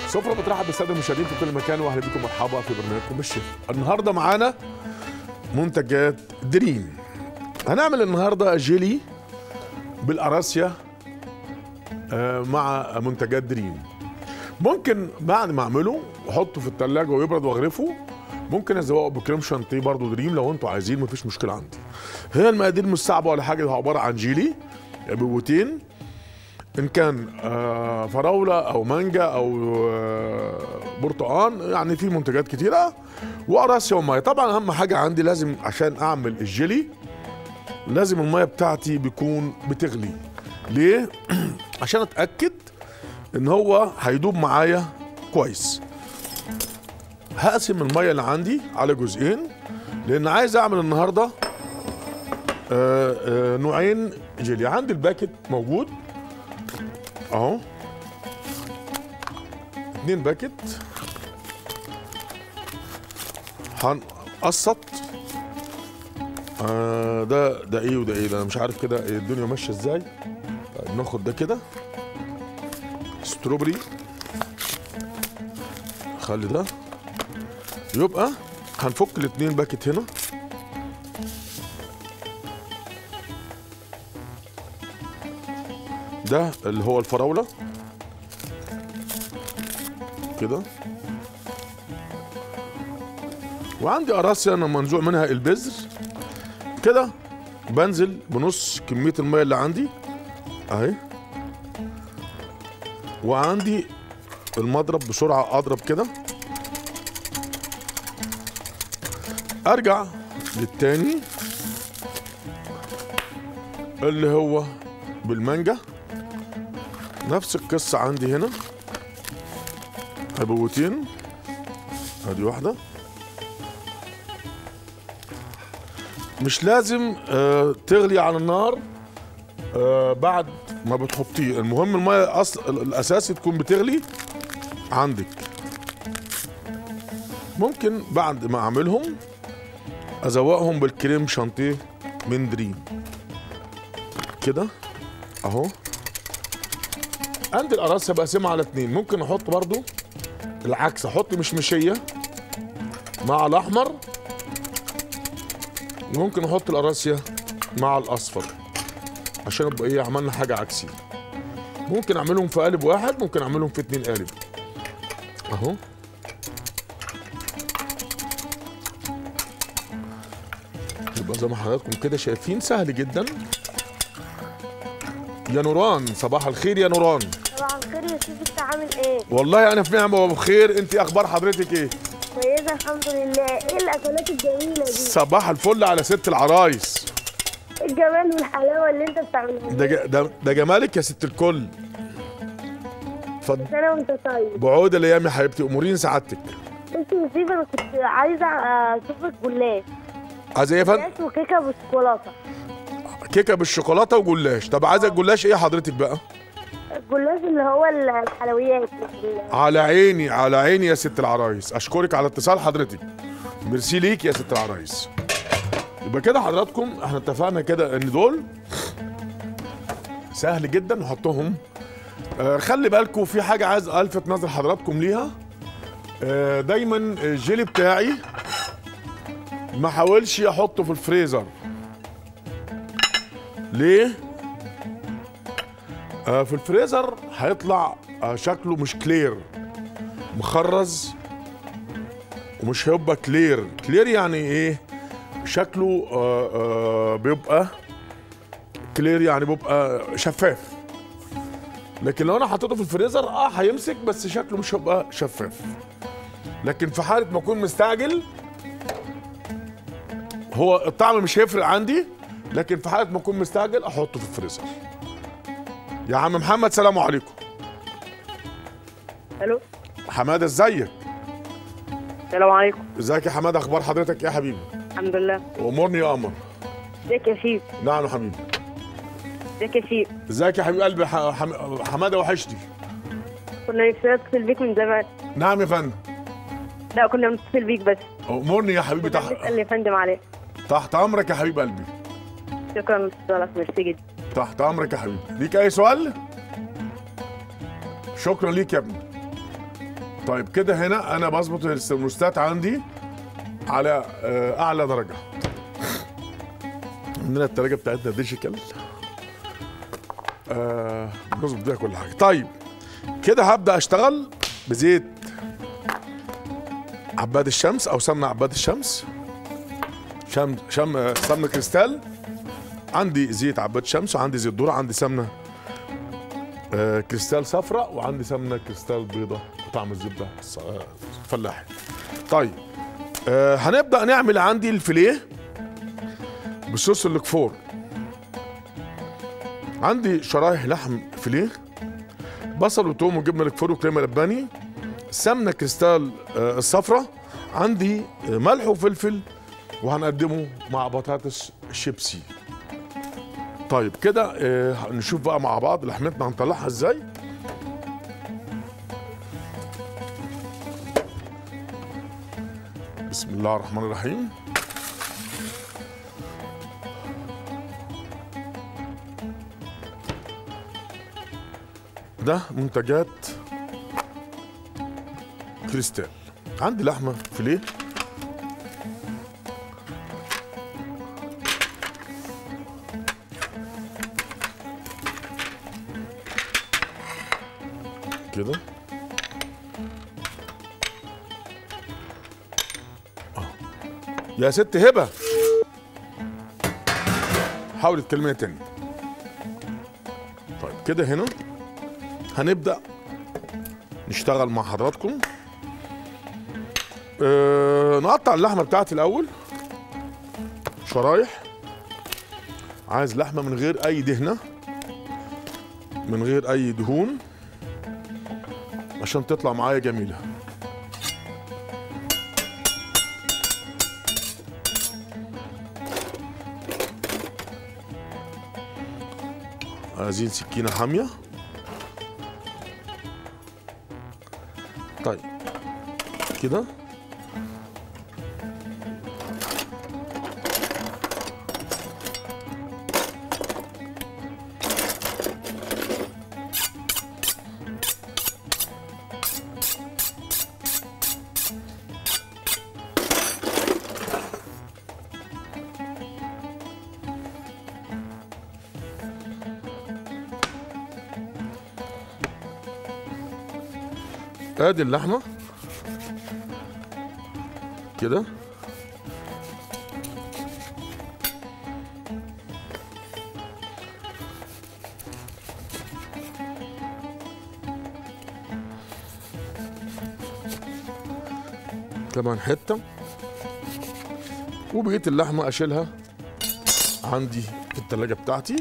سفرة بترحب بالساده المشاهدين في كل مكان واهلا بكم مرحبا في برنامجكم الشيف النهارده معانا منتجات دريم هنعمل النهارده جيلي بالقراصية آه، مع منتجات دريم ممكن بعد ما اعمله واحطه في التلاجة ويبرد واغرفه ممكن ازوقه بكريم شانتيه برضه دريم لو انتوا عايزين مفيش مشكله عندي هي المقادير مش صعبه ولا حاجه هو عباره عن جيلي بوتين ان كان آه، فراوله او مانجا او آه، برتقان يعني في منتجات كتيره وقراصية وميه طبعا اهم حاجه عندي لازم عشان اعمل الجيلي لازم الميه بتاعتي بيكون بتغلي ليه عشان اتاكد ان هو هيدوب معايا كويس هقسم الميه اللي عندي على جزئين لان عايز اعمل النهارده آه، آه، نوعين جيلي عندي الباكت موجود اهو اتنين باكت هنقسط آه ده ده ايه وده ايه ده انا مش عارف كده الدنيا ماشيه ازاي طيب ناخد ده كده ستروبري خلي ده يبقى هنفك الاتنين باكت هنا ده اللي هو الفراولة كده وعندي قراصية انا منزوع منها البذر كده بنزل بنص كمية المية اللي عندي اهي وعندي المضرب بسرعة اضرب كده ارجع للتاني اللي هو بالمانجا نفس القصة عندي هنا عبوتين ادي واحدة مش لازم آه تغلي على النار آه بعد ما بتحطيه المهم المية أصل الأساسي تكون بتغلي عندك ممكن بعد ما أعملهم أزوقهم بالكريم شانتيه من دريم كده اهو عندي القراصية بقسمها على اتنين ممكن احط برضو العكس احط مشمشية مع الاحمر وممكن احط القراصية مع الاصفر عشان يبقى ايه عملنا حاجة عكسية ممكن اعملهم في قالب واحد ممكن اعملهم في اتنين قالب اهو يبقى زي ما حضراتكم كده شايفين سهل جدا يا نوران صباح الخير يا نوران طبعا خير يا سيدي انت عامل ايه؟ والله انا في نعمه وبخير انت اخبار حضرتك ايه كويسه الحمد لله ايه الاكلات الجميله دي؟ صباح الفل على ست العرايس ايه الجمال والحلاوه اللي انت بتعملها ده ج- ده, ده جمالك يا ست الكل اتفضل سنه وانت طيب بعود الايام يا حبيبتي امورين سعادتك بص يا سيدي انا كنت عايزه اشوفك جلاش عايزه ايه يا فندم جلاش وكيكه بالشوكولاته كيكه بالشوكولاته وجلاش طب عايزه الجلاش ايه حضرتك بقى الجلاش اللي هو الحلويات على عيني على عيني يا ست العرايس اشكرك على اتصال حضرتك ميرسي ليك يا ست العرايس يبقى كده حضراتكم احنا اتفقنا كده ان دول سهل جدا نحطهم آه خلي بالكم في حاجه عايز الفت نظر حضراتكم ليها آه دايما الجيلي بتاعي ما حاولش احطه في الفريزر ليه آه في الفريزر هيطلع آه شكله مش كلير مخرز ومش هيبقى كلير كلير يعني ايه شكله آه آه بيبقى كلير يعني بيبقى شفاف لكن لو انا حطيته في الفريزر اه هيمسك بس شكله مش هيبقى شفاف لكن في حاله ما اكون مستعجل هو الطعم مش هيفرق عندي لكن في حاله ما اكون مستعجل احطه في الفريزر يا عم محمد سلام عليكم الو حماده ازيك السلام عليكم ازيك يا حماده اخبار حضرتك إيه يا حبيبي الحمد لله امورني يا قمر ازيك يا شيف نعم يا حبيبي ازيك يا شيف ازيك يا حبيب قلبي ح- حم... حماده وحشتي كنا نفسنا نتصل بيك من زمان نعم يا فندم لا كنا بنتصل بيك بس امورني يا حبيبي كنا تحت بنسال يا فندم عليه تحت امرك يا حبيب قلبي شكرا لاتصالك ميرسي جدا تحت امرك يا حبيبي ليك اي سؤال شكرا ليك يا ابني طيب كده هنا انا بظبط الثرموستات عندي على آه، اعلى درجه عندنا التلاجة بتاعتنا ديجيتال آه بنظبط بيها كل حاجه طيب كده هبدا اشتغل بزيت عباد الشمس او سمنه عباد الشمس شم شم آه، سمنه كريستال عندي زيت عباد شمس وعندي زيت ذره عندي سمنه آه كريستال صفراء وعندي سمنه كريستال بيضة طعم الزبده الص- آه، فلاحي طيب آه هنبدا نعمل عندي الفيليه بصوص الكفور عندي شرايح لحم فيليه بصل وتوم وجبنه الكفور وكريمه لباني سمنه كريستال آه الصفراء عندي آه، ملح وفلفل وهنقدمه مع بطاطس شيبسي طيب كده آه نشوف بقى مع بعض لحمتنا هنطلعها ازاي بسم الله الرحمن الرحيم ده منتجات كريستال عندي لحمه فيليه كده آه. يا ست هبه حاولي تكلميني تاني طيب كده هنا هنبدا نشتغل مع حضراتكم أه نقطع اللحمه بتاعتي الاول شرايح عايز لحمه من غير اي دهنه من غير اي دهون عشان تطلع معايا جميله عايزين سكينه حاميه طيب كده ادي اللحمه كده كمان حته وبقيه اللحمه اشيلها عندي في التلاجة بتاعتي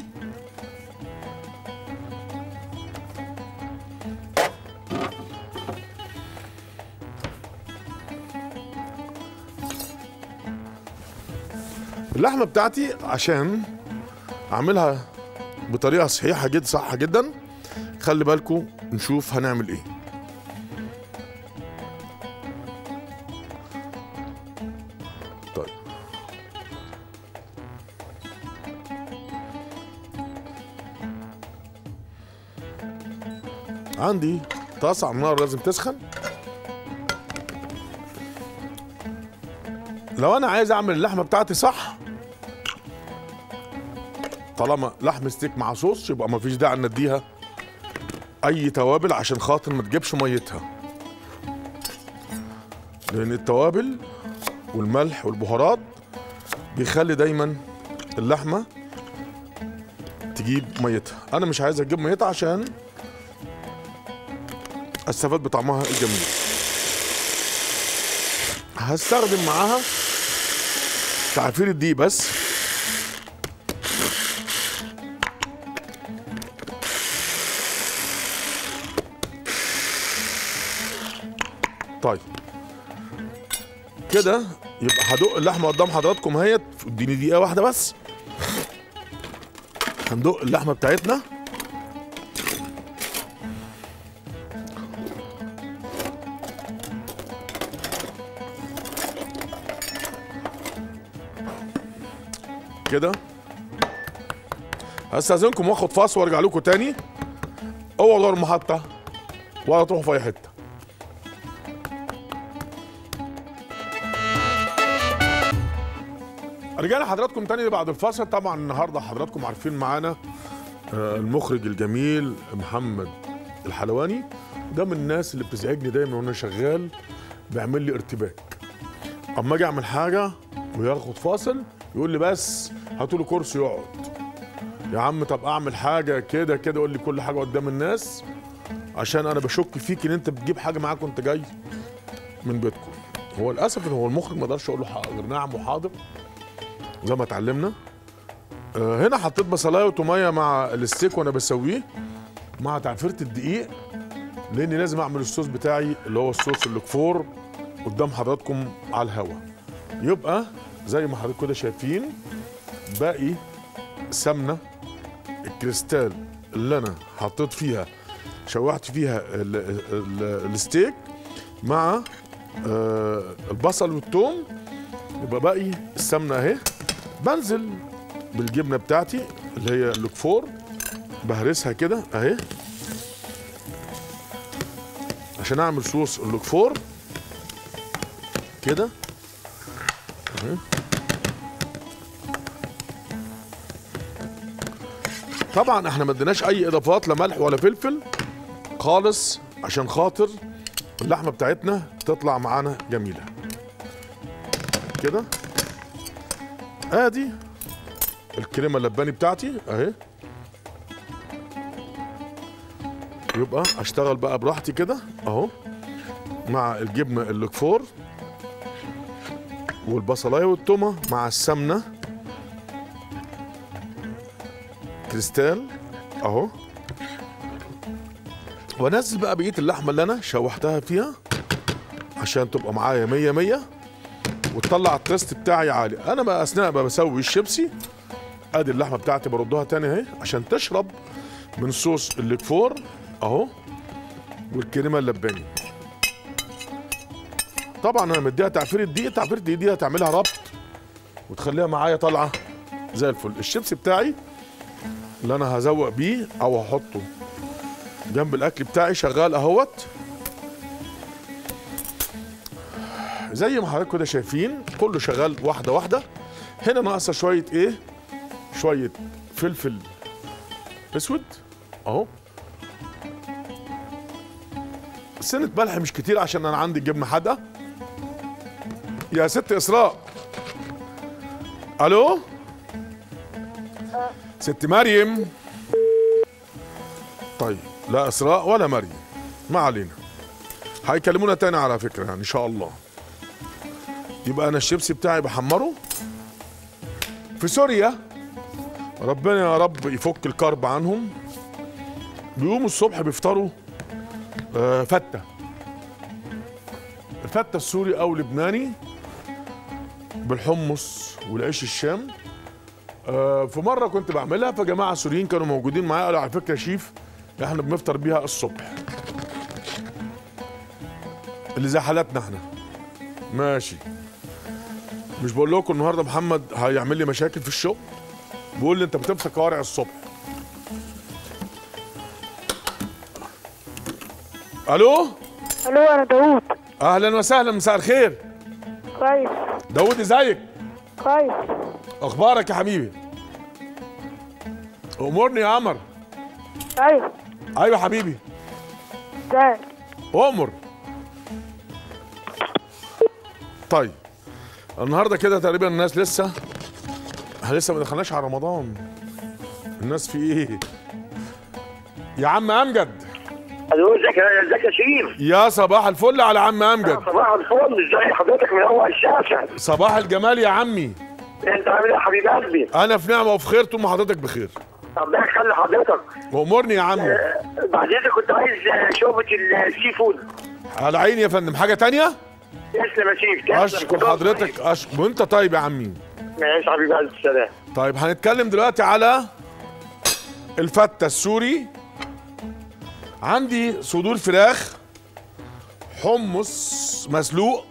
اللحمه بتاعتي عشان اعملها بطريقه صحيحه جدا صح جدا خلي بالكم نشوف هنعمل ايه طيب عندي طاسه على النار لازم تسخن لو انا عايز اعمل اللحمه بتاعتي صح طالما لحم ستيك مع صوص يبقى مفيش داعي نديها اي توابل عشان خاطر ما تجيبش ميتها لان التوابل والملح والبهارات بيخلي دايما اللحمه تجيب ميتها انا مش عايز اجيب ميتها عشان استفاد بطعمها الجميل هستخدم معاها تعفير الدقيق بس طيب كده يبقى هدق اللحمه قدام حضراتكم اهيت اديني دقيقه واحده بس هندق اللحمه بتاعتنا كده هستاذنكم واخد فاصل وارجع لكم تاني اوعوا تغيروا المحطه ولا تروحوا في اي حته رجعنا حضراتكم تاني بعد الفاصل طبعا النهارده حضراتكم عارفين معانا آه، المخرج الجميل محمد الحلواني ده من الناس اللي بتزعجني دايما وانا شغال بيعمل لي ارتباك اما اجي اعمل حاجه وياخد فاصل يقول لي بس هاتوا له كرسي يقعد يا عم طب اعمل حاجه كده كده يقول لي كل حاجه قدام الناس عشان انا بشك فيك ان انت بتجيب حاجه معاك وانت جاي من بيتكم هو للاسف ان هو المخرج ما اقدرش اقول له حق- غير نعم وحاضر زي ما اتعلمنا آه، هنا حطيت بصلايه وتوميه مع الستيك وانا بسويه مع تعفيره الدقيق لاني لازم اعمل الصوص بتاعي اللي هو الصوص الكفور قدام حضراتكم على الهوا يبقى زي ما حضراتكم كده شايفين باقي سمنه الكريستال اللي انا حطيت فيها شوحت فيها ال- ال- الستيك مع آه، البصل والثوم يبقى باقي السمنه اهي بنزل بالجبنه بتاعتي اللي هي الكفور بهرسها كده اهي عشان اعمل صوص الكفور كده اهي طبعا احنا ما اديناش اي اضافات لا ملح ولا فلفل خالص عشان خاطر اللحمه بتاعتنا تطلع معانا جميله كده ادي الكريمه اللباني بتاعتي اهي يبقى اشتغل بقى براحتي كده اهو مع الجبنه الكفور والبصلايه والتومه مع السمنه كريستال اهو وانزل بقى بقيه اللحمه اللي انا شوحتها فيها عشان تبقى معايا مية مية وتطلع التيست بتاعي عالي انا بقى اثناء ما بسوي الشيبسي ادي اللحمه بتاعتي بردها تاني اهي عشان تشرب من صوص الكفور اهو والكريمه اللباني طبعا انا مديها تعفير الدقيق تعفير الدقيق دي هتعملها ربط وتخليها معايا طالعه زي الفل الشيبسي بتاعي اللي انا هزوق بيه او هحطه جنب الاكل بتاعي شغال اهوت زي ما حضراتكم كده شايفين كله شغال واحده واحده هنا ناقصه شويه ايه شويه فلفل اسود اهو سنة ملح مش كتير عشان انا عندي الجبنه حادقه يا ست اسراء الو ست مريم طيب لا اسراء ولا مريم ما علينا هيكلمونا تاني على فكره يعني ان شاء الله يبقى انا الشيبسي بتاعي بحمره في سوريا ربنا يا رب يفك الكرب عنهم بيقوموا الصبح بيفطروا آه، فتة الفتة السوري أو لبناني بالحمص والعيش الشام آه، في مرة كنت بعملها فجماعة سوريين كانوا موجودين معايا قالوا على فكرة يا شيف احنا بنفطر بيها الصبح اللي زي حالاتنا احنا ماشي مش بقول لكم النهارده محمد هيعمل لي مشاكل في الشغل بيقول لي انت بتمسك كوارع الصبح الو الو انا داوود اهلا وسهلا مساء الخير كويس داود ازيك كويس اخبارك يا حبيبي امرني يا عمر ايوه ايوه حبيبي ازيك امر طيب النهارده كده تقريبا الناس لسه احنا لسه ما دخلناش على رمضان الناس في ايه يا عم امجد الو ازيك يا ازيك يا شريف يا صباح الفل على عم امجد صباح الفل ازي حضرتك من اول الشاشه صباح الجمال يا عمي انت عامل ايه يا حبيب قلبي انا في نعمه وفي خير طول ما حضرتك بخير ربنا يخلي حضرتك وامرني يا عمي آه، بعد اذنك كنت عايز آه، شوربه السي فود على عيني يا فندم حاجه تانية تسلم يا شريف تسلم اشكر حضرتك اشكر وانت طيب يا عمي ماشي حبيب قلبي سلام طيب هنتكلم دلوقتي على الفتة السوري عندي صدور فراخ حمص مسلوق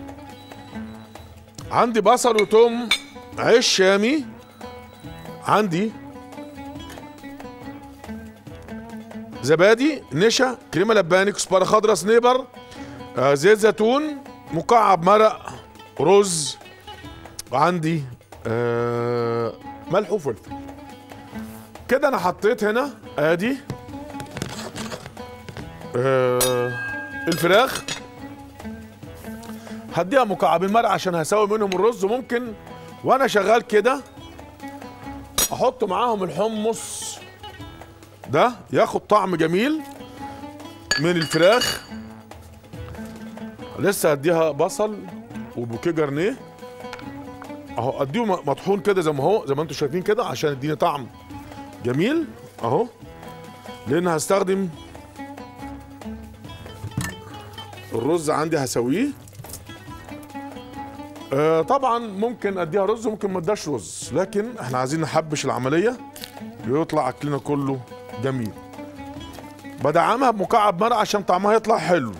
عندي بصل وتوم عيش شامي عندي زبادي نشا كريمه لباني كزبره خضراء سنيبر آه زيت زيتون مكعب مرق رز وعندي آه ملح وفلفل كده انا حطيت هنا ادي آه الفراخ هديها مكعبين مرق عشان هسوي منهم الرز وممكن وانا شغال كده احط معاهم الحمص ده ياخد طعم جميل من الفراخ لسه هديها بصل وبوكيه جرنيه اهو اديه م- مطحون كده زي ما هو زي ما انتم شايفين كده عشان يديني طعم جميل اهو لان هستخدم الرز عندي هسويه آه طبعا ممكن اديها رز وممكن ما اديهاش رز لكن احنا عايزين نحبش العمليه ويطلع اكلنا كله جميل بدعمها بمكعب مرق عشان طعمها يطلع حلو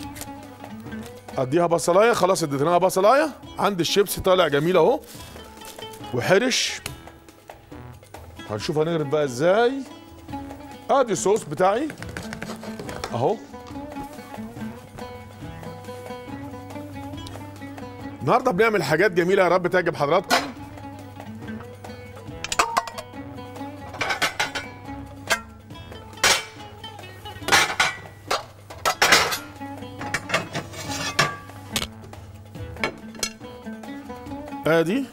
اديها بصلايه خلاص اديتها بصلايه عندي الشيبسي طالع جميل اهو وحرش هنشوف هنغرب بقى ازاي ادي الصوص بتاعي اهو النهارده بنعمل حاجات جميله يا رب تعجب حضراتكم ادي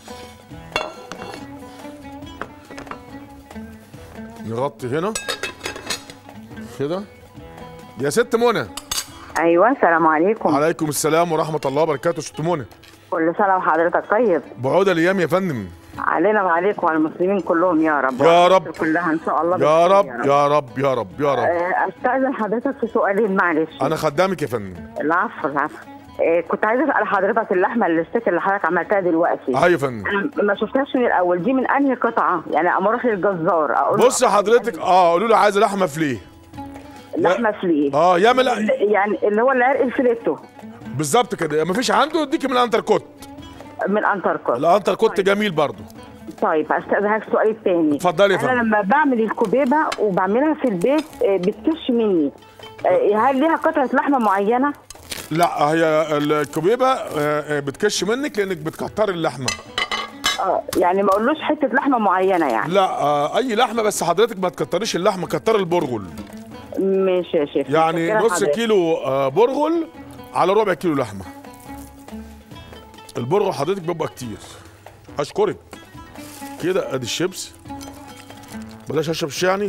نغطي هنا كده يا ست منى ايوه السلام عليكم عليكم السلام ورحمه الله وبركاته ست منى كل سنه وحضرتك طيب بعود الايام يا فندم علينا وعليكم وعلى المسلمين كلهم يا رب يا رب. مصر كلها ان شاء الله يا بالخير رب يا رب يا رب يا رب آه، استاذن حضرتك في سؤالين معلش انا خدامك يا فندم العفو العفو آه، كنت عايزه اسال حضرتك اللحمه الستيك اللي حضرتك عملتها دلوقتي اه يا فندم أنا ما شفتهاش من الاول دي من انهي قطعه يعني اما اروح للجزار اقول له بص يا حضرتك اه قولوا له عايزه لحمه فليه لحمه فليه اه يعمل يعني اللي هو العرق الفليتو بالظبط كده مفيش عنده اديكي من الانتر كوت من انتركوت الانتر كوت جميل برضو طيب استاذنك السؤال الثاني اتفضلي يا انا فندم لما بعمل الكبيبه وبعملها في البيت آه، بتكش مني آه، هل ليها قطعه لحمه معينه لا هي الكبيبه آه، آه، بتكش منك لانك بتكتري اللحمه اه يعني ما اقولوش حته لحمه معينه يعني لا آه، اي لحمه بس حضرتك ما تكتريش اللحمه كتر البرغل ماشي يا شيخ يعني متشكرة نص حضرتك. كيلو آه، برغل على ربع كيلو لحمه البرغل حضرتك بيبقى كتير اشكرك كده ادي الشيبس بلاش اشرب شاي يعني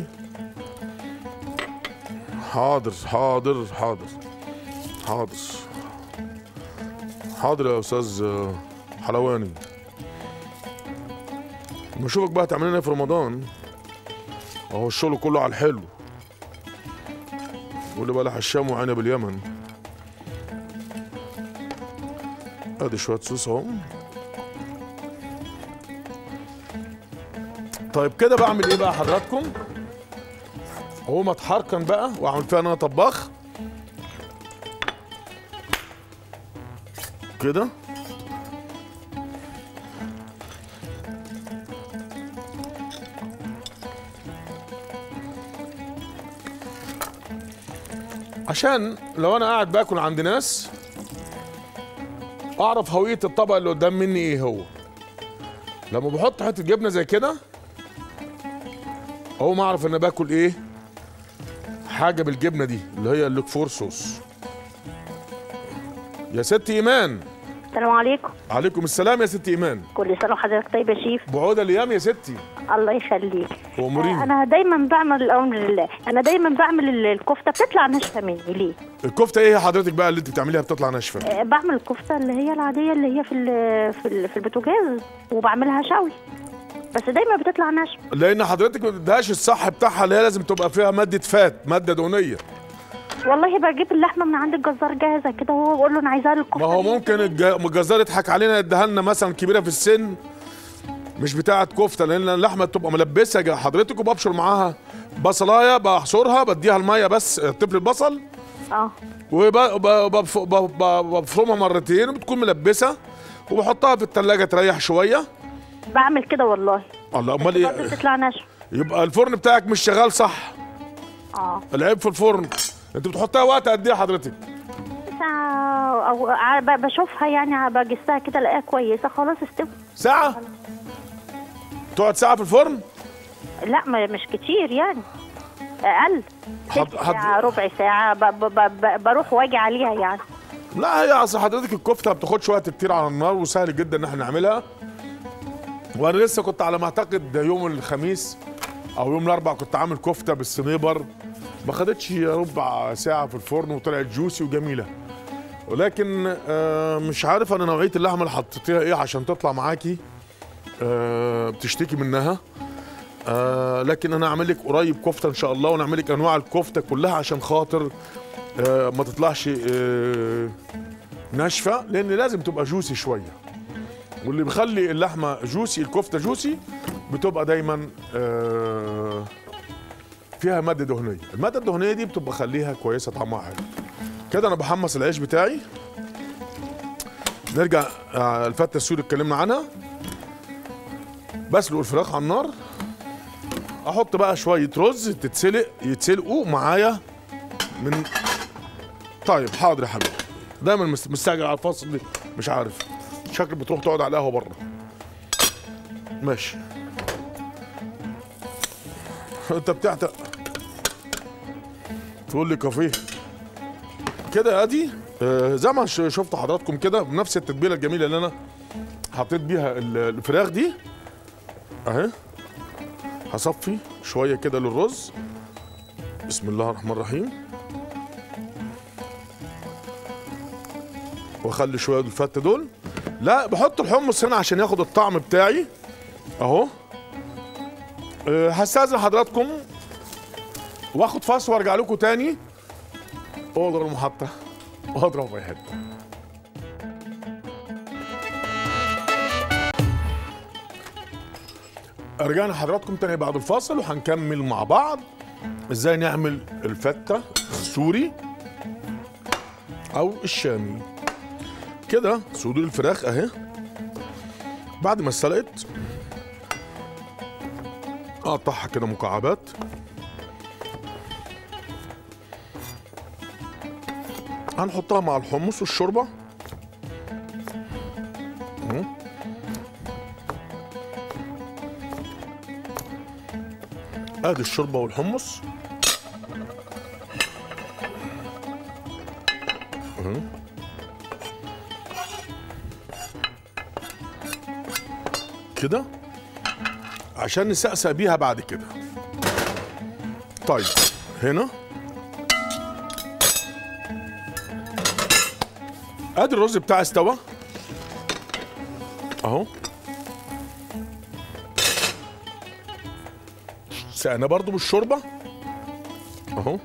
حاضر حاضر حاضر حاضر حاضر يا استاذ آه، حلواني ما اشوفك بقى تعمل لنا إيه في رمضان اهو الشغل كله على الحلو واللي بلح الشام وعنب اليمن ادي شويه صوص اهو طيب كده بعمل ايه بقى حضراتكم اهو ما اتحركن بقى واعمل فيها انا طباخ كده عشان لو انا قاعد باكل عند ناس اعرف هويه الطبق اللي قدام مني ايه هو لما بحط حته جبنه زي كده اقوم اعرف ان باكل ايه حاجه بالجبنه دي اللي هي اللوكفور صوص يا ست ايمان السلام عليكم عليكم السلام يا ست ايمان كل سنه وحضرتك طيب يا شيف بعود الايام يا ستي الله يخليك واموريني انا دايما بعمل الامر لله انا دايما بعمل ال- الكفته بتطلع ناشفه مني ليه الكفته ايه حضرتك بقى اللي انت بتعمليها بتطلع ناشفه آه، بعمل الكفته اللي هي العاديه اللي هي في ال- في ال- في البوتاجاز وبعملها شوي بس دايما بتطلع ناشفه لان حضرتك ما بتديهاش الصح بتاعها اللي هي لازم تبقى فيها ماده فات ماده دهنيه والله بجيب اللحمه من عند الجزار جاهزه كده وهو بقول له انا عايزاها للكفته ما هو دي. ممكن الج- الجزار يضحك علينا يديها لنا مثلا كبيره في السن مش بتاعه كفته لان اللحمه بتبقى ملبسه جا- حضرتك وببشر معاها بصلايه بحصرها بديها الميه بس طفل البصل اه وبفرمها مرتين وبتكون ملبسه وبحطها في التلاجة تريح شويه بعمل كده والله الله امال برضه ايه بتطلع ناشفه يبقى الفرن بتاعك مش شغال صح اه العيب في الفرن انت بتحطها وقت قد ايه حضرتك ساعه او ع- ب- بشوفها يعني بجسها كده الاقيها كويسه خلاص استوى ساعه تقعد ساعه في الفرن لا ما مش كتير يعني اقل حض- تلت حض- ساعه ربع ساعه ب ب ب ب بروح واجي عليها يعني لا هي اصل حضرتك الكفته ما بتاخدش وقت كتير على النار وسهل جدا ان احنا نعملها وانا لسه كنت على ما اعتقد يوم الخميس او يوم الاربعاء كنت عامل كفته بالسنيبر ما خدتش ربع ساعه في الفرن وطلعت جوسي وجميله ولكن آه مش عارف انا نوعيه اللحمه اللي حطيتيها ايه عشان تطلع معاكي آه بتشتكي منها آه لكن انا هعمل لك قريب كفته ان شاء الله ونعمل لك انواع الكفته كلها عشان خاطر آه ما تطلعش آه ناشفه لان لازم تبقى جوسي شويه واللي بيخلي اللحمه جوسي الكفته جوسي بتبقى دايما آه فيها ماده دهنيه الماده الدهنيه دي بتبقى خليها كويسه طعمها حلو كده انا بحمص العيش بتاعي نرجع آه الفته السوري اتكلمنا عنها بسلق الفراخ على النار احط بقى شويه رز تتسلق يتسلقوا معايا من طيب حاضر يا حبيبي دايما مست- مستعجل على الفاصل دي مش عارف شكلك بتروح تقعد على القهوه بره ماشي انت بتعتق تقول لي كافيه كده ادي آه، زي ما ش- شفت حضراتكم كده بنفس التتبيله الجميله اللي انا حطيت بيها ال- الفراخ دي اهي هصفي شويه كده للرز بسم الله الرحمن الرحيم واخلي شويه الفته دول لا بحط الحمص هنا عشان ياخد الطعم بتاعي اهو أه، هستاذن حضراتكم واخد فاصل وارجع لكم تاني اوضر المحطه واضرب في حته رجعنا حضراتكم تاني بعد الفاصل وهنكمل مع بعض ازاي نعمل الفته السوري او الشامي كده صدور الفراخ اهي بعد ما اتسلقت اقطعها كده مكعبات هنحطها مع الحمص والشوربه اهو. ادي الشوربه والحمص اهو. كده عشان نسقسق بيها بعد كده طيب هنا ادي الرز بتاعي استوى اهو سقنا برضو بالشوربه اهو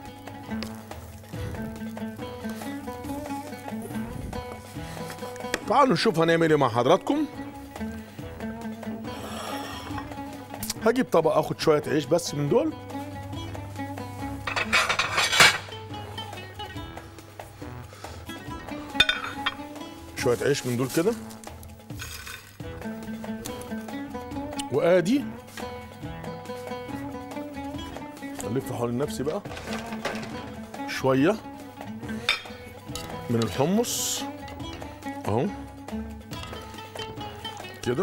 تعالوا نشوف هنعمل ايه مع حضراتكم هجيب طبق اخد شويه عيش بس من دول شويه عيش من دول كده وادي الف حوالين نفسي بقى شويه من الحمص اهو كده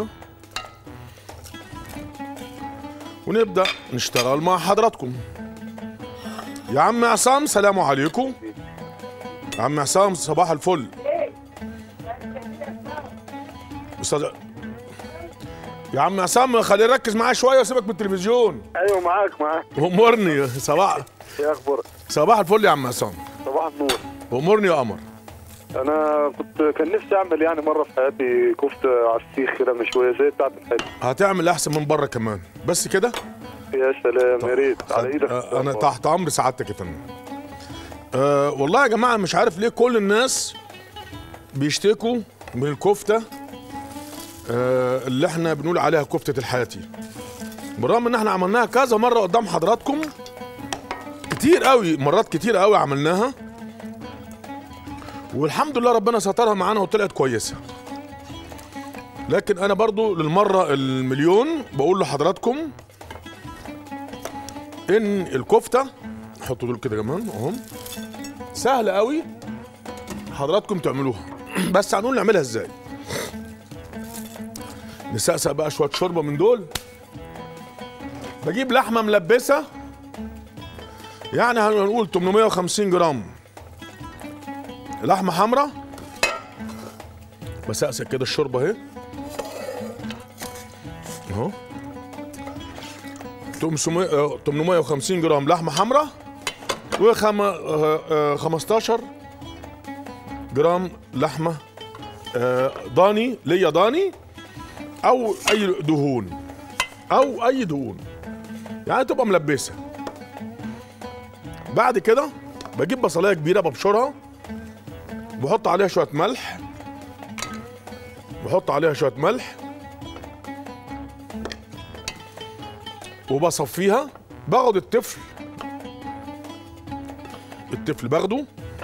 ونبدا نشتغل مع حضراتكم يا عم عصام سلام عليكم يا عم عصام صباح الفل استاذ يا عم عصام خليه يركز معايا شويه وسيبك من التلفزيون ايوه معاك معاك امرني صباح ايه اخبارك صباح الفل يا عم عصام صباح النور امرني يا قمر انا كنت كان نفسي اعمل يعني مره في حياتي كفته على السيخ كده مشويه زي بتاعت الحلو هتعمل احسن من بره كمان بس كده يا سلام يا ريت على ايدك آه، انا تحت امر سعادتك يا فندم أه والله يا جماعه مش عارف ليه كل الناس بيشتكوا من الكفته أه اللي احنا بنقول عليها كفته الحياتي بالرغم ان احنا عملناها كذا مره قدام حضراتكم كتير قوي مرات كتير قوي عملناها والحمد لله ربنا سترها معانا وطلعت كويسه لكن انا برضو للمره المليون بقول لحضراتكم ان الكفته حطوا دول كده كمان اهم سهل قوي حضراتكم تعملوها بس هنقول نعملها ازاي نسقسق بقى شويه شوربه من دول بجيب لحمه ملبسه يعني هنقول 850 جرام لحمه حمراء بسقسق كده الشوربه اهي اهو 500 آه، 850 جرام لحمه حمراء و 15 جرام لحمه آه، ضاني ليا ضاني او اي دهون او اي دهون يعني تبقى ملبسه بعد كده بجيب بصلايه كبيره ببشرها بحط عليها شويه ملح بحط عليها شويه ملح وبصفيها باخد الطفل الطفل باخده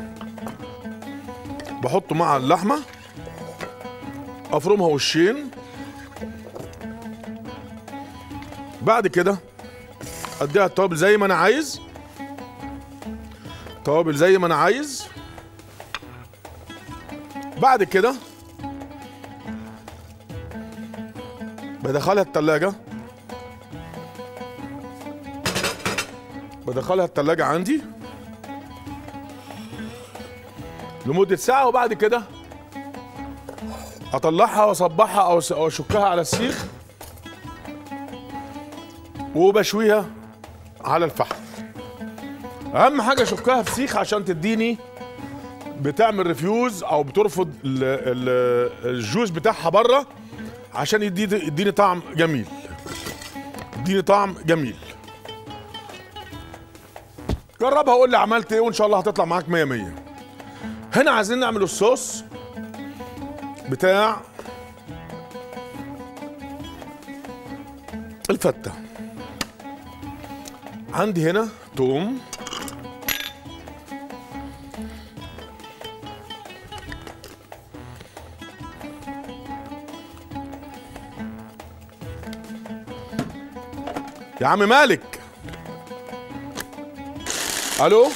بحطه مع اللحمه افرمها وشين بعد كده اديها التوابل زي ما انا عايز توابل زي ما انا عايز بعد كده بدخلها التلاجة بدخلها التلاجة عندي لمدة ساعة وبعد كده اطلعها واصبحها او أس- أو اشكها على السيخ وبشويها على الفحم اهم حاجه اشكها في سيخ عشان تديني بتعمل ريفيوز او بترفض ال ال الجوز بتاعها بره عشان يديني يديني طعم جميل يديني طعم جميل جربها وقول لي عملت ايه وان شاء الله هتطلع معاك 100 100 هنا عايزين نعمل الصوص بتاع الفتة عندي هنا توم يا عم مالك الو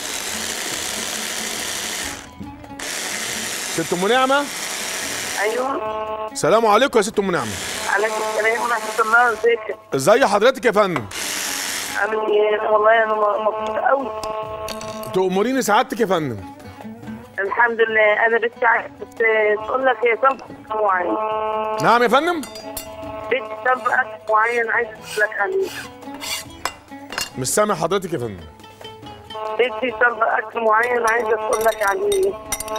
ست ام نعمه ايوه سلام عليكم يا ست ام نعمه عليكم السلام ورحمه الله ازيك ازي حضرتك يا فندم عامل ايه والله انا مبسوطه قوي تأمريني سعادتك يا فندم الحمد لله انا بنتي عايزه تقول لك هي طلب أكل معين نعم يا فندم بنتي طلب اكل معين عايزه تقول لك عليه مش سامع حضرتك يا فندم بنتي طلب اكل معين عايزه تقول لك عليه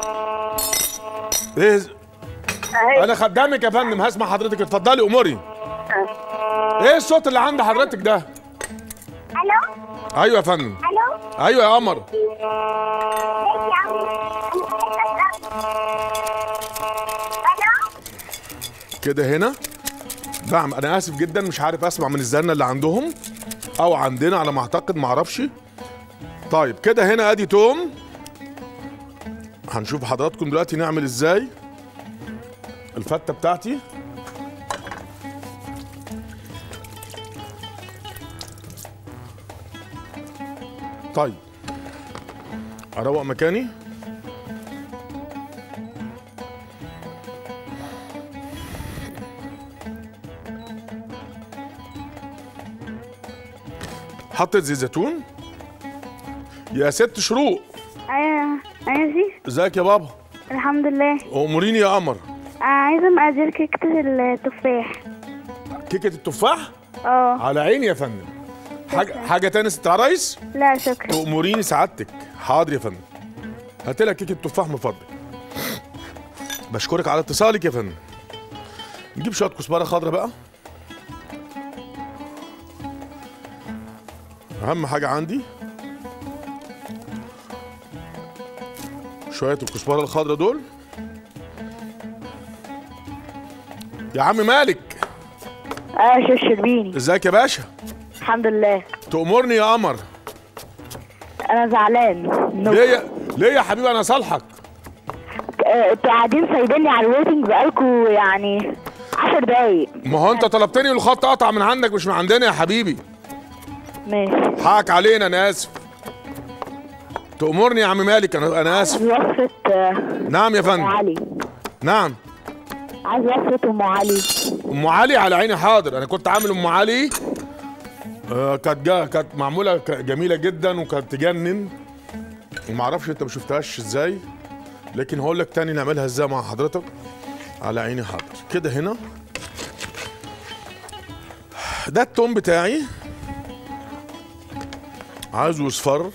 ايه ز- اهي انا خدامك يا فندم هسمع حضرتك اتفضلي اموري أه. ايه الصوت اللي عند حضرتك ده الو ايوه يا فندم الو ايوه يا قمر ازيك يا عم الو كده هنا بعمل انا اسف جدا مش عارف اسمع من الزنه اللي عندهم او عندنا على ما اعتقد ما اعرفش طيب كده هنا ادي توم هنشوف حضراتكم دلوقتي نعمل ازاي الفته بتاعتي طيب اروق مكاني حطيت زيت زيتون يا ست شروق ايوه ايوه سي ازيك يا بابا الحمد لله اموريني يا قمر آه، عايزه مقادير كيكه التفاح كيكه التفاح اه على عيني يا فندم حاجه حاجه تاني ست عرايس لا شكرا تأمريني سعادتك حاضر يا فندم هات لك كيكه تفاح من فضلك بشكرك على اتصالك يا فندم نجيب شويه كزبره خضراء بقى اهم حاجه عندي شويه الكزبره الخضراء دول يا عم مالك اه شيف شربيني ازيك يا باشا الحمد لله تأمرني يا قمر انا زعلان إنه- ليه يا- ليه يا حبيبي انا صالحك آه، انتوا قاعدين سايبيني على الويتنج بقالكوا يعني عشر دقايق ما هو انت طلبتني والخط قطع من عندك مش من عندنا يا حبيبي ماشي حقك علينا انا اسف تأمرني يا عم مالك انا انا اسف وصفة آه، نعم يا أم فندم علي نعم عايز وصفة أم علي ام علي على عيني حاضر انا كنت عامل ام علي آه كانت جا كانت معموله ك- جميله جدا وكانت تجنن وما اعرفش انت ما شفتهاش ازاي لكن هقول لك تاني نعملها ازاي مع حضرتك على عيني حاضر كده هنا ده التوم بتاعي عايزه يصفر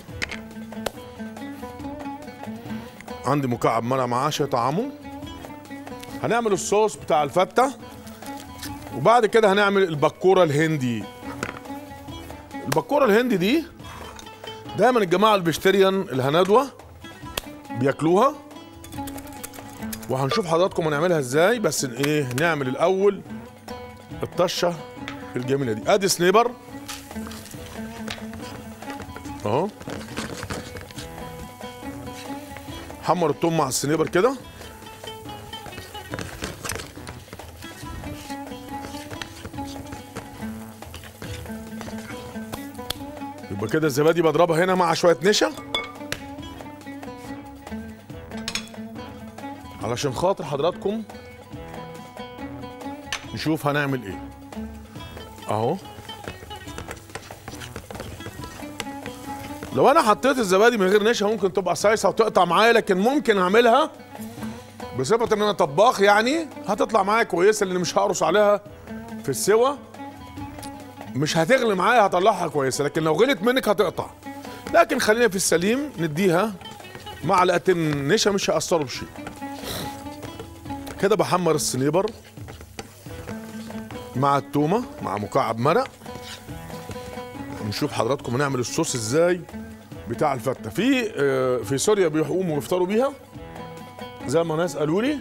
عندي مكعب مرق معاه عشان طعمه هنعمل الصوص بتاع الفته وبعد كده هنعمل البكوره الهندي البكوره الهندي دي دايما الجماعه الفيجيتيريان الهندوه بياكلوها وهنشوف حضراتكم هنعملها ازاي بس ايه نعمل الاول الطشه الجميله دي ادي سنيبر اهو حمر التوم مع السنيبر كده يبقى كده الزبادي بضربها هنا مع شويه نشا علشان خاطر حضراتكم نشوف هنعمل ايه اهو لو انا حطيت الزبادي من غير نشا ممكن تبقى سايسه وتقطع معايا لكن ممكن اعملها بصفه ان انا طباخ يعني هتطلع معايا كويسه لان مش هقرص عليها في السوا مش هتغلي معايا هطلعها كويسه لكن لو غلت منك هتقطع لكن خلينا في السليم نديها معلقتين نشا مش هيأثروا بشيء كده بحمر السنيبر مع التومه مع مكعب مرق نشوف حضراتكم هنعمل الصوص ازاي بتاع الفته في آه، في سوريا بيقوموا يفطروا بيها زي ما ناس قالوا لي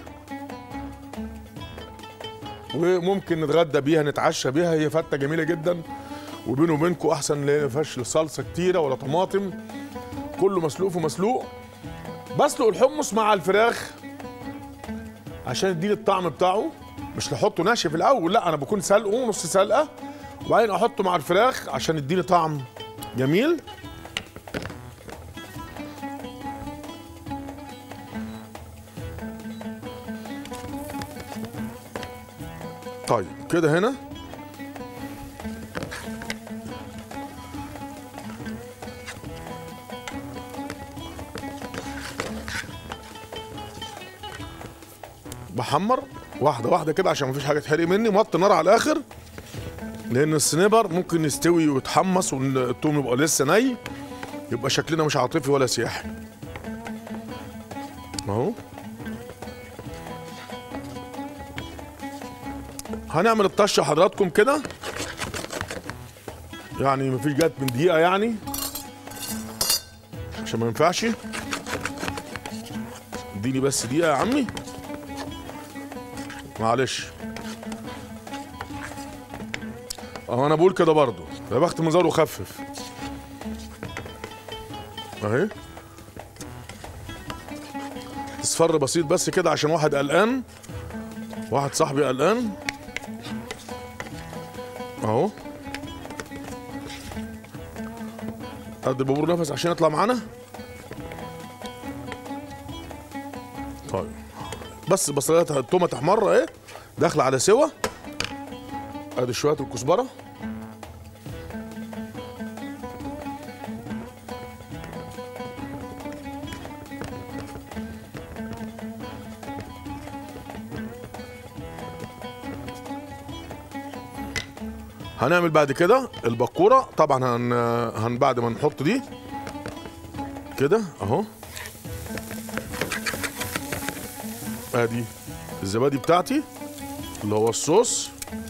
وممكن نتغدى بيها نتعشى بيها هي فته جميله جدا وبينه وبينكم احسن لا فيهاش صلصه كتيره ولا طماطم كله مسلوق في مسلوق بسلق الحمص مع الفراخ عشان يديني الطعم بتاعه مش نحطه ناشف الاول لا انا بكون سلقه نص سلقه وبعدين احطه مع الفراخ عشان يديني طعم جميل طيب كده هنا بحمر واحده واحده كده عشان مفيش حاجه تحرق مني موطي النار على الاخر لان السنيبر ممكن يستوي ويتحمص والثوم يبقى لسه ني يبقى شكلنا مش عاطفي ولا سياحي اهو هنعمل الطشه حضراتكم كده يعني مفيش جات من دقيقه يعني عشان ما ينفعش اديني بس دقيقه يا عمي معلش اهو انا بقول كده برضو يا بخت مزار وخفف اهي اصفر بسيط بس كده عشان واحد قلقان واحد صاحبي قلقان اهو قد البابور نفس عشان يطلع معانا طيب بس بصلات التومه تحمر اهي داخله على سوا ادي شويه الكزبره هنعمل بعد كده البقوره طبعا هن, هن بعد ما نحط دي كده اهو ادي الزبادي بتاعتي اللي هو الصوص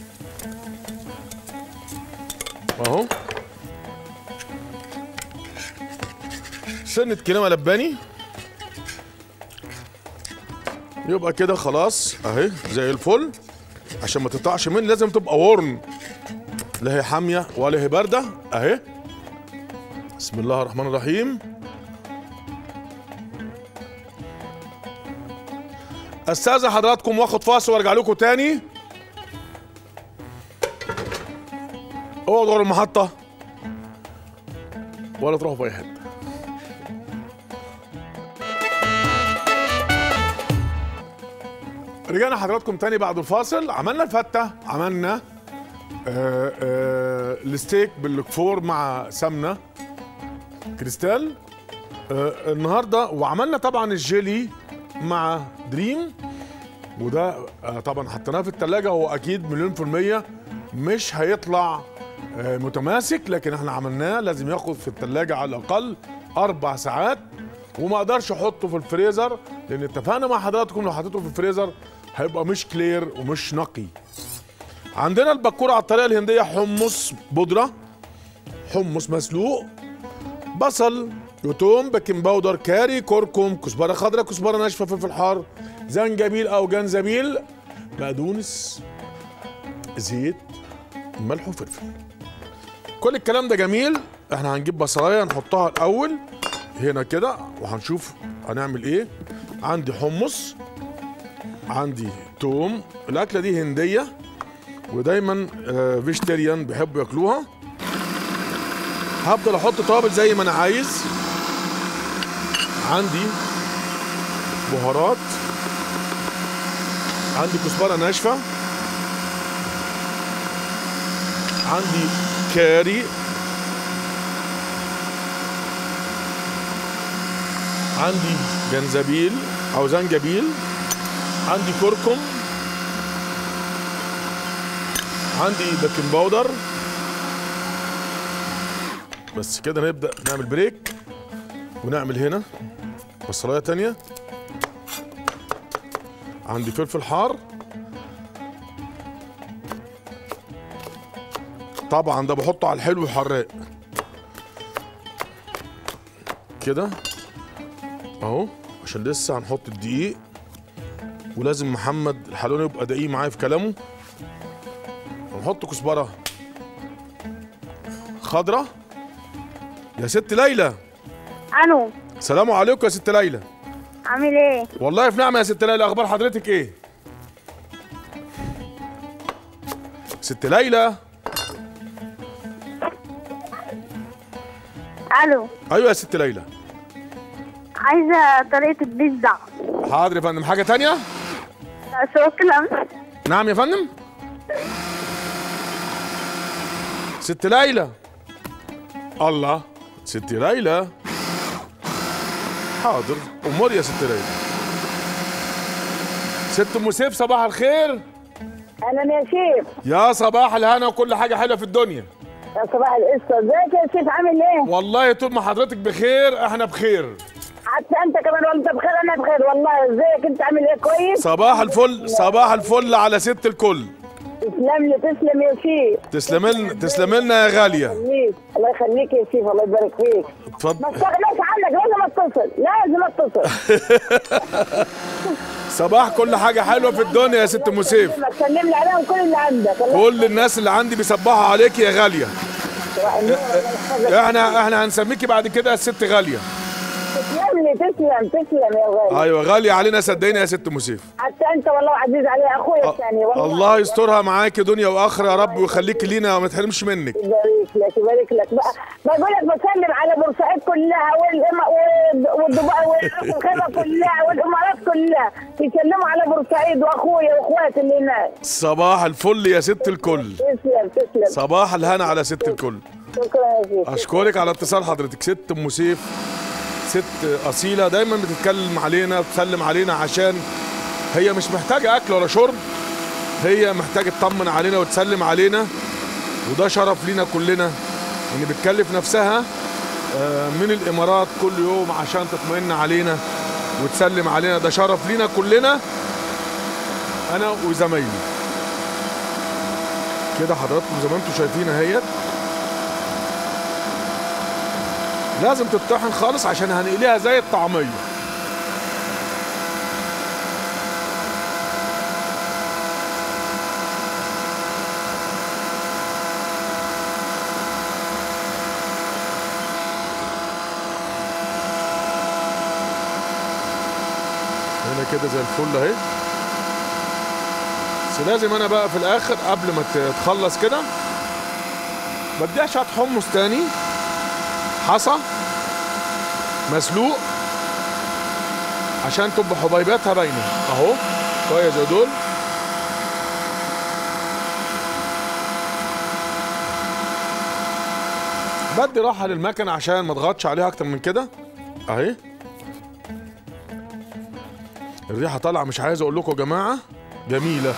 اهو سنة كريمة لباني يبقى كده خلاص اهي زي الفل عشان ما تقطعش مني لازم تبقى ورم لا هي حامية ولا هي باردة اهي بسم الله الرحمن الرحيم استاذن حضراتكم واخد فاصل وارجع لكم تاني اوعوا تغيروا المحطة ولا تروحوا في اي حتة رجعنا حضراتكم تاني بعد الفاصل عملنا الفتة عملنا آه آه الستيك بالكفور مع سمنة كريستال آه النهارده وعملنا طبعا الجيلي مع دريم وده آه طبعا حطيناه في التلاجة هو اكيد مليون في المية مش هيطلع آه متماسك لكن احنا عملناه لازم ياخد في التلاجة على الاقل اربع ساعات وما اقدرش احطه في الفريزر لان اتفقنا مع حضراتكم لو حطيته في الفريزر هيبقى مش كلير ومش نقي عندنا البكوره على الطريقه الهنديه حمص بودره حمص مسلوق بصل وتوم بيكنج باودر كاري كركم كزبره خضراء كزبره ناشفه فلفل حار زنجبيل او جنزبيل بقدونس زيت ملح وفلفل كل الكلام ده جميل احنا هنجيب بصلايه نحطها الاول هنا كده وهنشوف هنعمل ايه عندي حمص عندي توم الاكله دي هنديه ودايما آه، فيجيتيريان بيحبوا ياكلوها هفضل احط توابل زي ما انا عايز عندي بهارات عندي كزبره ناشفه عندي كاري عندي جنزبيل او زنجبيل عندي كركم عندي بيكنج باودر بس كده نبدا نعمل بريك ونعمل هنا بصلايه تانية عندي فلفل حار طبعا ده بحطه على الحلو حراق كده اهو عشان لسه هنحط الدقيق ولازم محمد الحلواني يبقى دقيق معايا في كلامه ونحط كزبره خضره يا ست ليلى الو سلام عليكم يا ست ليلى عامل ايه والله في نعمه يا ست ليلى اخبار حضرتك ايه ست ليلى الو ايوه يا ست ليلى عايزه طريقه البيتزا حاضر يا فندم حاجه تانية شكرا نعم يا فندم ست ليلى الله ست ليلى حاضر امور يا ست ليلى ست ام سيف صباح الخير اهلا يا شيف يا صباح الهنا وكل حاجه حلوه في الدنيا يا صباح القصه ازيك يا شيف عامل ايه؟ والله طول ما حضرتك بخير احنا بخير حتى انت كمان وانت بخير انا بخير والله ازيك انت عامل ايه كويس؟ صباح الفل صباح الفل على ست الكل تسلم لي تسلم يا شيف تسلم لنا تسلم لنا يا غاليه يخليك الله يخليك يا شيف الله يبارك فيك ما اتفضل استغناش عنك لازم اتصل لازم اتصل صباح كل حاجه حلوه في الدنيا يا ست ام سيف ما تسلم لي عليهم كل اللي عندك الله كل الناس اللي عندي بيصبحوا عليك يا غاليه يسلمك الله يحفظك احنا احنا هنسميكي بعد كده الست غاليه تسلم لي تسلم تسلم يا غالي ايوه غاليه علينا صدقيني يا ست ام سيف حتى انت والله عزيز علي اخويا الثاني والله الله يسترها معاكي دنيا واخره يا رب ويخليكي لينا وما تحرمش منك يبارك لك يبارك لك بقى بقول لك بسلم على بورسعيد كلها والإما- وال- والدبي والخيمه كلها والامارات كلها يسلموا على بورسعيد واخويا واخواتي اللي هناك صباح الفل يا ست الكل تسلم تسلم صباح الهنا على ست الكل شكرا يا شيخ اشكرك على اتصال حضرتك ست ام سيف ست اصيله دايما بتتكلم علينا بتسلم علينا عشان هي مش محتاجه اكل ولا شرب هي محتاجه تطمن علينا وتسلم علينا وده شرف لينا كلنا ان بتكلف نفسها آه، من الامارات كل يوم عشان تطمئن علينا وتسلم علينا ده شرف لينا كلنا انا وزمايلي كده حضراتكم زي ما انتم شايفين اهيت لازم تطحن خالص عشان هنقليها زي الطعميه هنا كده زي الفل اهي بس لازم انا بقى في الاخر قبل ما تخلص كده بديها شويه حمص تاني حصى مسلوق عشان تبقى حبيباتها باينه اهو شويه زي دول بدي راحه للمكنه عشان ما اضغطش عليها اكتر من كده اهي الريحه طالعه مش عايز اقول لكم يا جماعه جميله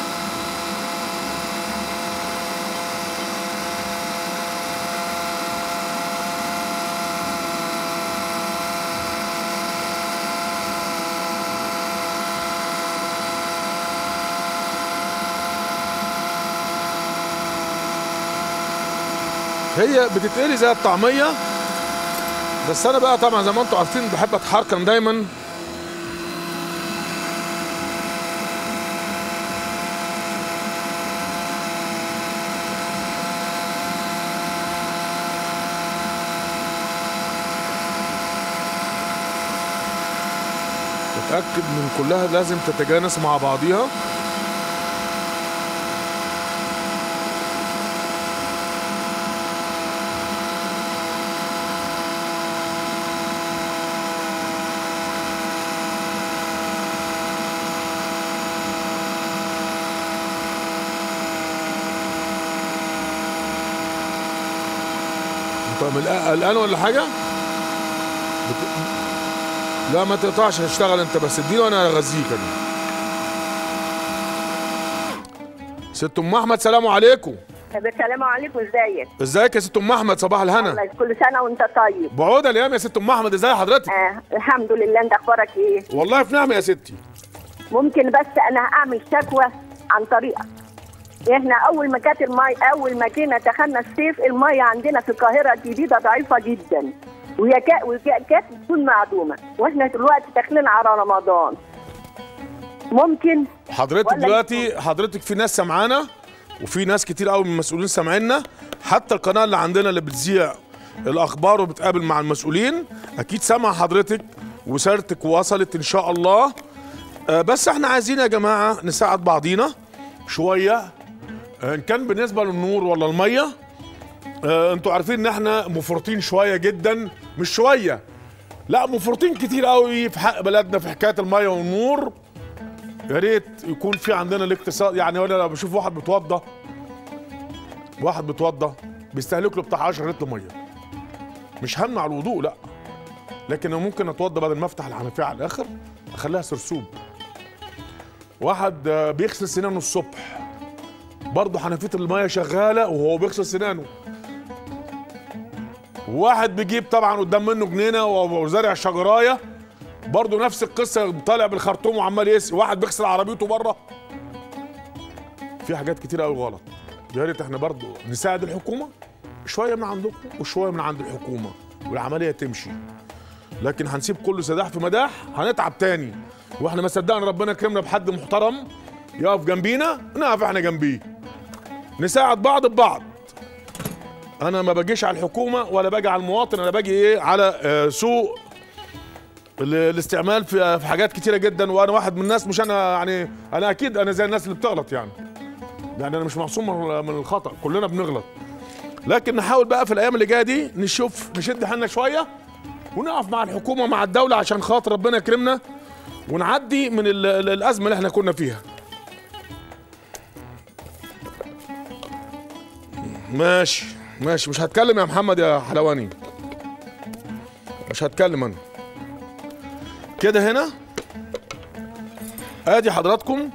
هي بتتقلي زي الطعميه بس انا بقى طبعا زي ما انتم عارفين بحب اتحركم دايما اتاكد من كلها لازم تتجانس مع بعضيها طب الآن الآن ولا حاجة؟ بت... لا ما تقطعش هشتغل انت بس اديني وانا اغذيك انا ست ام احمد سلام عليكم السلام عليكم ازيك ازيك يا ست ام احمد صباح الهنا الله كل سنه وانت طيب بعود الايام يا ست ام احمد ازي حضرتك آه الحمد لله انت اخبارك ايه والله في نعمه يا ستي ممكن بس انا اعمل شكوى عن طريقك احنا اول ما كانت المي اول ما جينا دخلنا الصيف الميه عندنا في القاهره الجديده ضعيفه جدا وهي كا- وكا- كانت بتكون معدومه واحنا دلوقتي داخلين على رمضان ممكن حضرتك ولا دلوقتي حضرتك في ناس سمعانا وفي ناس كتير قوي من المسؤولين سامعيننا حتى القناه اللي عندنا اللي بتذيع الاخبار وبتقابل مع المسؤولين اكيد سمع حضرتك وسيرتك وصلت ان شاء الله آه، بس احنا عايزين يا جماعه نساعد بعضينا شويه آه، ان كان بالنسبه للنور ولا الميه آه، انتوا عارفين ان احنا مفرطين شويه جدا مش شويه لا مفرطين كتير قوي في حق بلدنا في حكايه الميه والنور يا ريت يكون في عندنا الاقتصاد يعني ولا لو بشوف واحد بيتوضى واحد بيتوضى بيستهلك له بتاع 10 لتر ميه مش همنع الوضوء لا لكن انا ممكن اتوضى بدل ما افتح الحنفيه على الاخر اخليها سرسوب واحد آه، بيغسل سنانه الصبح برضه حنفيه الميه شغاله وهو بيغسل سنانه واحد بيجيب طبعا قدام منه جنينه وزارع شجرايه برضه نفس القصه طالع بالخرطوم وعمال يسقي واحد بيغسل عربيته بره في حاجات كتير قوي غلط يا ريت احنا برضه نساعد الحكومه شويه من عندكم وشويه من عند الحكومه والعمليه تمشي لكن هنسيب كله سداح في مداح هنتعب تاني واحنا ما صدقنا ربنا كرمنا بحد محترم يقف جنبينا نقف احنا جنبيه نساعد بعض ببعض انا ما باجيش على الحكومه ولا باجي على المواطن انا باجي ايه على آه، سوء ال- الاستعمال في في حاجات كتيره جدا وانا واحد من الناس مش انا يعني انا اكيد انا زي الناس اللي بتغلط يعني يعني انا مش معصوم من من الخطا كلنا بنغلط لكن نحاول بقى في الايام اللي جايه دي نشوف نشد حالنا شويه ونقف مع الحكومه مع الدوله عشان خاطر ربنا يكرمنا ونعدي من ال- ال- الازمه اللي احنا كنا فيها ماشي ماشي مش هتكلم يا محمد يا حلواني مش هتكلم انا كده هنا ادي حضراتكم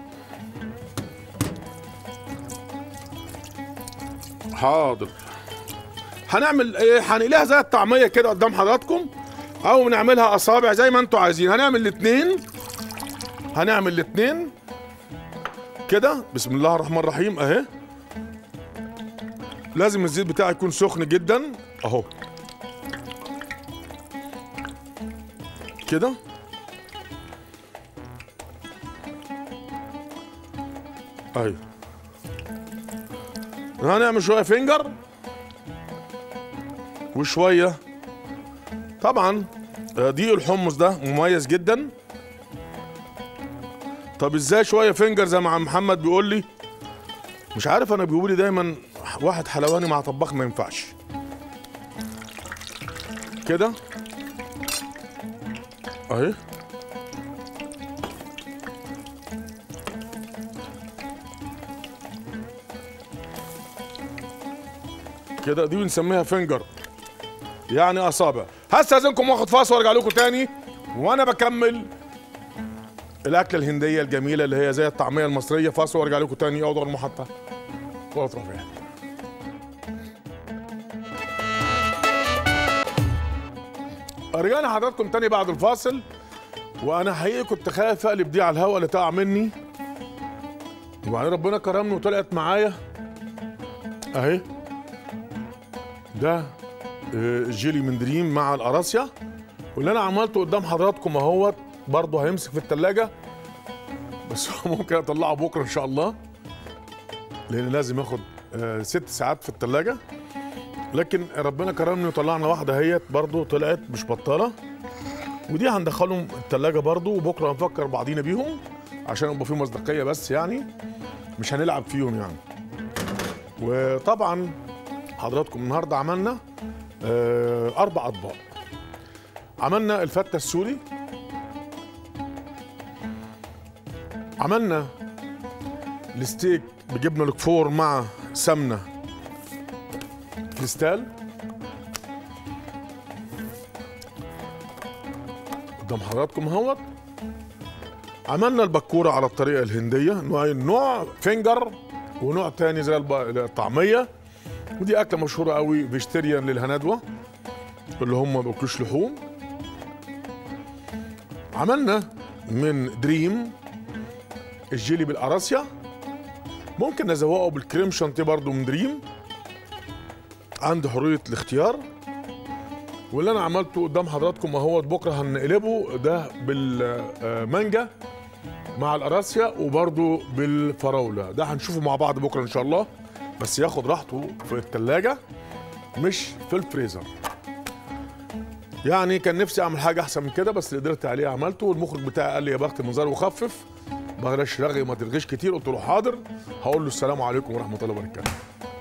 حاضر هنعمل ايه هنقليها زي الطعميه كده قدام حضراتكم او نعملها اصابع زي ما انتوا عايزين هنعمل الاتنين هنعمل الاتنين كده بسم الله الرحمن الرحيم اهي لازم الزيت بتاعي يكون سخن جدا اهو كده ايوه هنعمل شويه فينجر وشويه طبعا آه، دقيق الحمص ده مميز جدا طب ازاي شويه فينجر زي ما عم محمد بيقول لي مش عارف انا بيقول لي دايما واحد حلواني مع طباخ ما ينفعش كده اهي كده دي بنسميها فينجر يعني اصابع هستاذنكم واخد فاصل وارجع لكم تاني وانا بكمل الاكله الهنديه الجميله اللي هي زي الطعميه المصريه فاصل وارجع لكم تاني اقعدوا على المحطه ولا تروحوا فين. رجعنا حضراتكم تاني بعد الفاصل وانا حقيقي كنت خايف اقلب دي على الهواء اللي تقع مني وبعدين ربنا كرمني وطلعت معايا اهي ده آه، جيلي من دريم مع القراصية واللي انا عملته قدام حضراتكم اهوت برضه هيمسك في التلاجة بس ممكن اطلعه بكره ان شاء الله لان لازم ياخد آه، ست ساعات في التلاجة لكن ربنا كرمني وطلعنا واحدة اهيت برضه طلعت مش بطالة ودي هندخلهم التلاجة برضه وبكره هنفكر بعضينا بيهم عشان يبقى فيهم مصداقية بس يعني مش هنلعب فيهم يعني وطبعا حضراتكم النهارده عملنا آه، اربع اطباق عملنا الفته السوري عملنا الستيك بجبنه الكفور مع سمنه كريستال قدام حضراتكم اهوت عملنا البكوره على الطريقه الهنديه نوعين نوع فينجر ونوع تاني زي الب- الطعميه ودي اكله مشهوره قوي فيجيتيريان للهندوه اللي هم ما بياكلوش لحوم عملنا من دريم الجيلي بالقراصيا ممكن نزوقه بالكريم شانتيه برضو من دريم عندي حريه الاختيار واللي انا عملته قدام حضراتكم اهوت بكره هنقلبه ده بالمانجا مع القراصيا وبرضو بالفراوله ده هنشوفه مع بعض بكره ان شاء الله بس ياخد راحته في التلاجة مش في الفريزر يعني كان نفسي اعمل حاجه احسن من كده بس اللي قدرت عليه عملته والمخرج بتاعي قال لي يا بخت المنظر وخفف بلاش رغي ما ترغيش كتير قلت له حاضر هقول له السلام عليكم ورحمه الله وبركاته